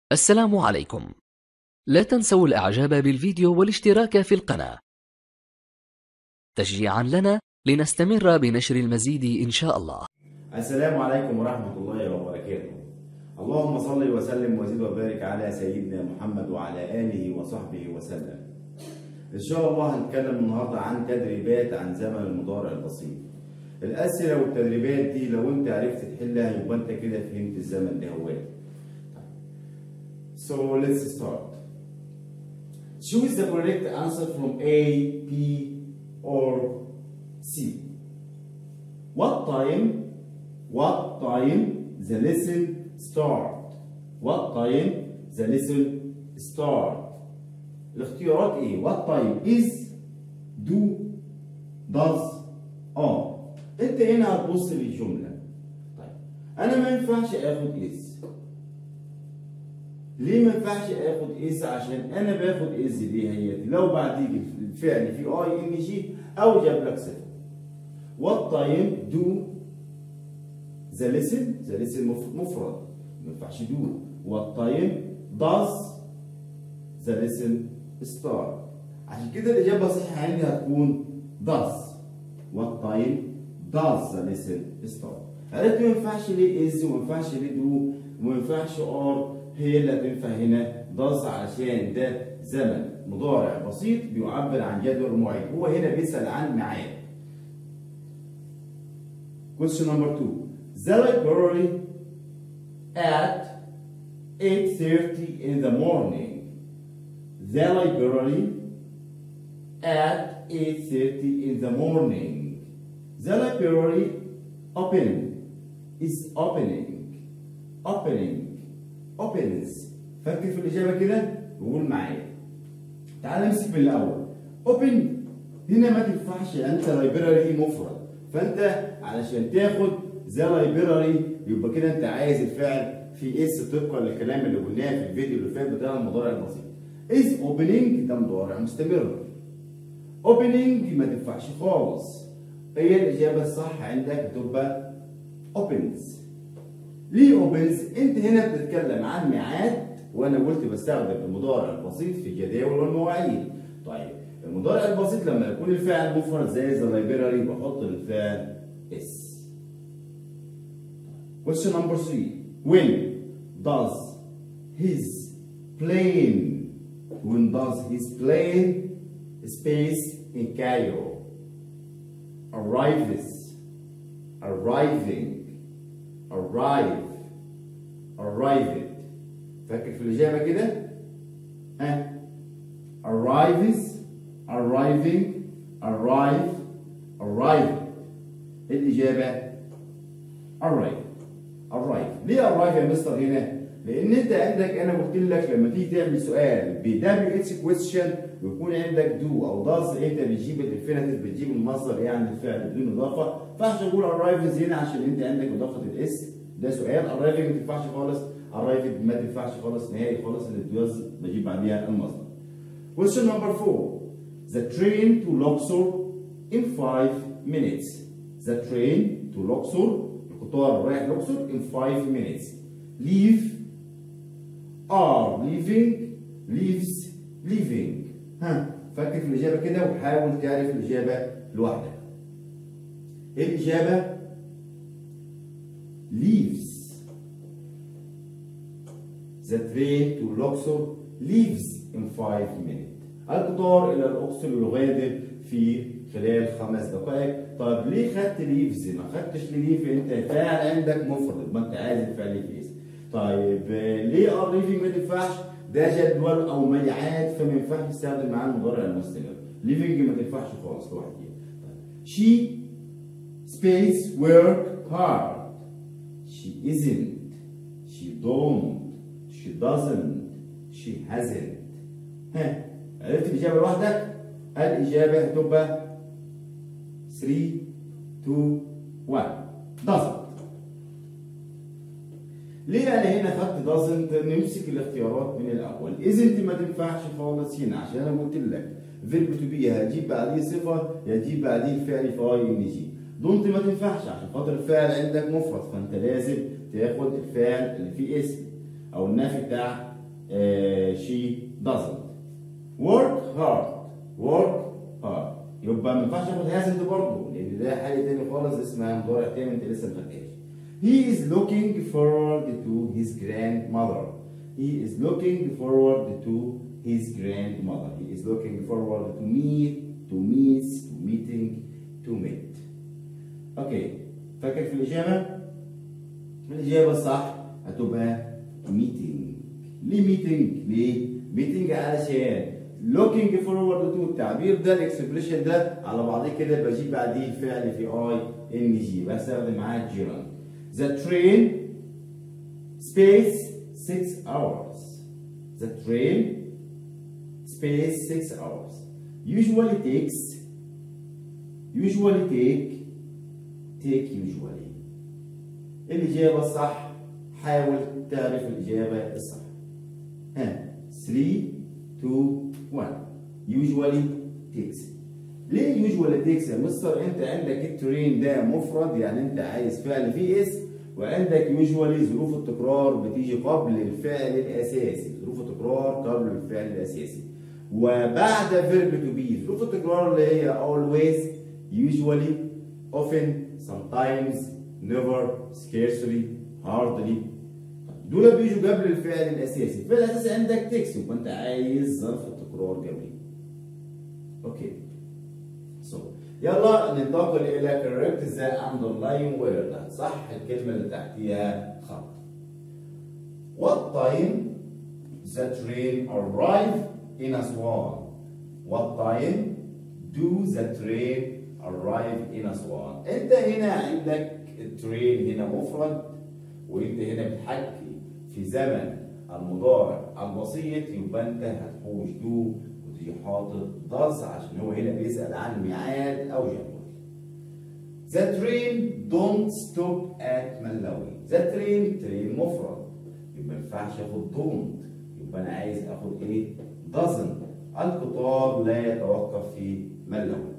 السلام عليكم لا تنسوا الاعجاب بالفيديو والاشتراك في القناة تشجيعا لنا لنستمر بنشر المزيد ان شاء الله السلام عليكم ورحمة الله وبركاته اللهم صل وسلم وزد وبارك على سيدنا محمد وعلى آله وصحبه وسلم إن شاء الله هنتكلم النهاردة عن تدريبات عن زمن المضارع البسيط الأسئلة والتدريبات دي لو أنت عرفت تحلها يبقى أنت كده فهمت الزمن ده هو So let's start. Choose the correct answer from A, B, or C. What time What time the lesson start? What time the lesson start? الاختيارات ايه؟ What time is do does are انت هنا هتبص للجملة طيب انا ما ينفعش اخد اس ليه ما ينفعش اخد اس عشان انا باخد اس دي هي لو بعد الفعل في اي ان جي او جاب لك صفر What time do the lesson the lesson مف- مفرد ما ينفعش do what time does the lesson start عشان كده الإجابة الصحيحة عندي هتكون does what time does the lesson start عرفت ما ينفعش ليه is وما ينفعش ليه do وما ينفعش are هي اللي هتنفع هنا does علشان ده زمن مضارع بسيط بيعبر عن جدول معين هو هنا بيسأل عن ميعاد Question number two. The library at 8.30 in the morning. The library at 8.30 in the morning. The library open is opening. Opening. Opens. فكر في الإجابة كده وقول معايا. تعال نمسك من الأول. Open هنا ما تنفعش أنت library مفرد. فانت علشان تاخد ذا لايبراري يبقى كده انت عايز الفعل في اس طبقا للكلام اللي قلناه في الفيديو اللي فات بتاع المضارع البسيط. از اوبننج ده مضارع مستمر. اوبننج ما تنفعش خالص. هي الاجابه الصح عندك تبقى اوبنز. ليه اوبنز؟ انت هنا بتتكلم عن ميعاد وانا قلت بستخدم المضارع البسيط في الجداول والمواعيد. طيب المضارع البسيط لما يكون الفعل مفرد زي ذا لايبراري بحط للفعل اس. Question number three. When does his plane when does his plane space in Cairo arrives arriving arrive arrived فاكر في الإجابة كده؟ ها arrives arriving arrive arrived الإجابة arrive arrive ليه arrive يا مستر هنا؟ لأن أنت عندك أنا قلت لك لما تيجي تعمل سؤال ب WH question ويكون عندك do أو does أنت بتجيب الانفينيتيف بتجيب المصدر يعني الفعل بدون إضافة ما ينفعش أقول arrives هنا عشان أنت عندك إضافة الإس ده سؤال arriving ما تنفعش خالص arrived ما تنفعش خالص نهائي خالص اللي does بجيب بعديها المصدر. Question number four. The train to Luxor in five minutes. The train to Luxor القطار رايح لوكسور in five minutes. Leave are leaving leaves leaving. ها فكر في الإجابة كده وحاول تعرف الإجابة لوحدك. إيه الإجابة؟ leaves. The train to Luxor leaves in five minutes. القطار إلى الأقصر يغادر في خلال خمس دقائق. طيب ليه خدت ليفز؟ ما خدتش ليف أنت فعل عندك مفرد ما أنت عايز الفعل يفيز. طيب آه، ليه ار ليفنج ما تنفعش؟ ده جدول أو ميعاد فما ينفعش تستخدم معاه المضارع المستمر. ليفنج ما تنفعش خالص لوحدها. طيب. She space work hard. She isn't. She don't. She doesn't. She hasn't. ها عرفت الإجابة لوحدك؟ الإجابة هتبقى 3 2 1 doesn't ليه انا هنا خدت doesn't نمسك الاختيارات من الاول isn't ما تنفعش خالص هنا عشان انا قلت لك فيرب تو بي هتجيب بعديه صفه يا تجيب بعديه الفعل في اي ان جي دونت ما تنفعش عشان خاطر الفعل عندك مفرد فانت لازم تاخد الفعل اللي فيه اسم او النفي بتاع uh, she doesn't work hard work hard يبقى ما ينفعش اخد هازل دي برضه لان ده حاجه تاني خالص اسمها مضارع تاني انت لسه ما خدتهاش He is looking forward to his grandmother. He is looking forward to his grandmother. He is looking forward to meet, to meet, to meeting, to meet. اوكي فاكر في الاجابه؟ الاجابه الصح هتبقى meeting. ليه meeting؟ ليه؟ meeting علشان looking forward to التعبير ده الاكسبريشن ده على بعضيه كده بجيب بعديه الفعل في اي ان جي بستخدم معاه جيران. The train space 6 hours. The train space 6 hours. Usually takes usually take take usually. الإجابة الصح حاول تعرف الإجابة الصح. ها 3 2 1 usually takes ليه usually takes يا مستر انت عندك الترين ده مفرد يعني انت عايز فعل فيه اسم وعندك usually ظروف التكرار بتيجي قبل الفعل الاساسي ظروف التكرار قبل الفعل الاساسي وبعد verb to be ظروف التكرار اللي هي always usually often sometimes never scarcely hardly دول بيجوا قبل الفعل الاساسي الفعل الاساسي عندك تكس يبقى انت عايز ظرف التكرار قبليه اوكي سو so. يلا ننتقل الى correct the underlying word صح الكلمه اللي تحتيها خط what time the train arrive in Aswan what time do the train arrive in Aswan انت هنا عندك الترين هنا مفرد وانت هنا بتحكي في زمن المضارع البسيط يبقى انت هتحوش دو وتيجي حاطط does عشان هو هنا بيسأل عن ميعاد أو جدول. The train don't stop at ملاوي. The train train مفرد يبقى ما ينفعش اخد don't يبقى أنا عايز اخد إيه؟ doesn't. القطار لا يتوقف في ملاوي.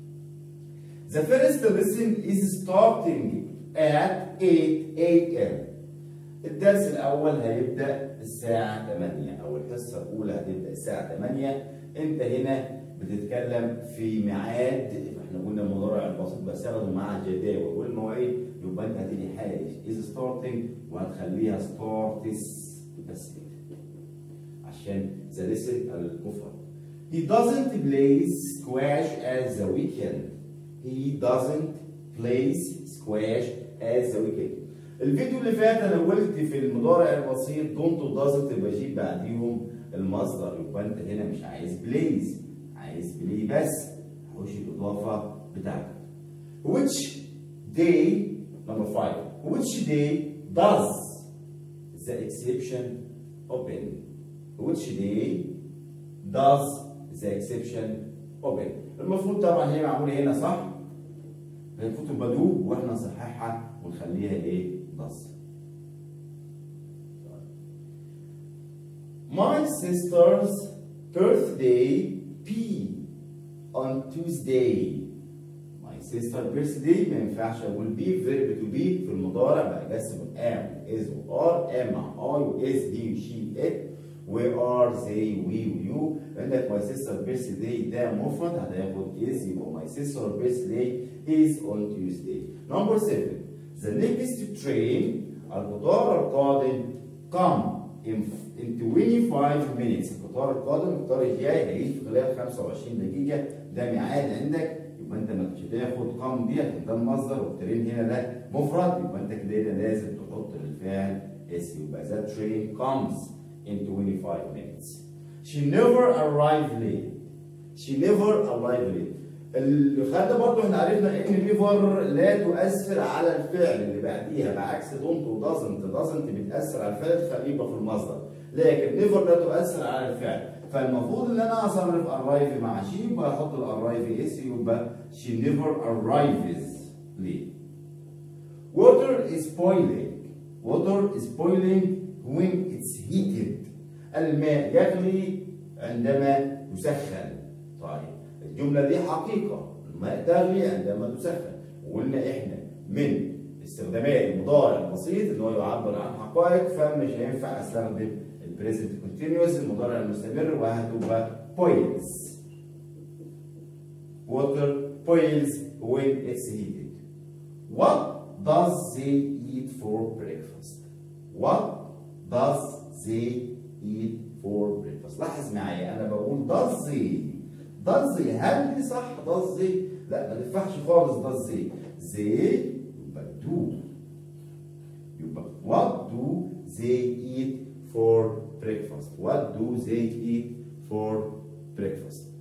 The first lesson is starting at 8 a.m. الدرس الأول هيبدأ الساعة 8 أو الحصة الأولى هتبدأ الساعة 8 أنت هنا بتتكلم في ميعاد احنا قلنا المضارع البسيط بستخدمه مع الجداول والمواعيد يبقى أنت هتيجي حاجة is starting وهتخليها starts بس كده عشان the lesson المفرد He doesn't play squash as the weekend. He doesn't play squash as the weekend. الفيديو اللي فات انا قلت في المضارع البسيط دونت ودازنت بجيب بعديهم المصدر يبقى انت هنا مش عايز بليز عايز بلاي بس هخش الاضافه بتاعتك which day number five which day does the exception open which day does the exception open المفروض طبعا هي معموله هنا صح المفروض تبقى دو واحنا نصححها ونخليها ايه does My sister's birthday P on Tuesday. My sister birthday ما ينفعش اقول بي verb to be في المضارع بقسم am is و are am مع I و is he و she it we are they we و you عندك my sister birthday ده مفرد هتاخد is يبقى my sister birthday is on Tuesday. Number seven the next train القطار القادم come in in 25 minutes القطار القادم القطار الجاي هيجي في خلال 25 دقيقة ده ميعاد عندك يبقى انت ما مش هتاخد قام دي عشان ده المصدر والترين هنا ده مفرد يبقى انت كده هنا لازم تحط للفعل اس يبقى that train comes in 25 minutes. She never arrived late. She never arrived late. اللي خدنا برضه احنا عرفنا ان نيفر لا تؤثر على الفعل اللي بعديها بعكس دونت ودازنت دازنت بتاثر على الفعل تخليه يبقى في المصدر لكن نيفر لا تؤثر على الفعل فالمفروض ان انا اصرف ارايف مع شي يبقى احط الارايف اس يبقى she never arrives late. Water is boiling. Water is boiling when it's heated. الماء يغلي عندما يسخن. طيب الجملة دي حقيقة الماء تغلي عندما تسخن وقلنا احنا من استخدامات المضارع البسيط ان هو يعبر عن حقائق فمش هينفع استخدم البريزنت كونتينوس المضارع المستمر وهتبقى boils water boils when it's heated what does they eat for breakfast what does they eat for breakfast لاحظ معايا انا بقول does they does they هل دي صح does they لا ما تنفعش خالص does they they يبقى do يبقى what do they eat for breakfast what do they eat for breakfast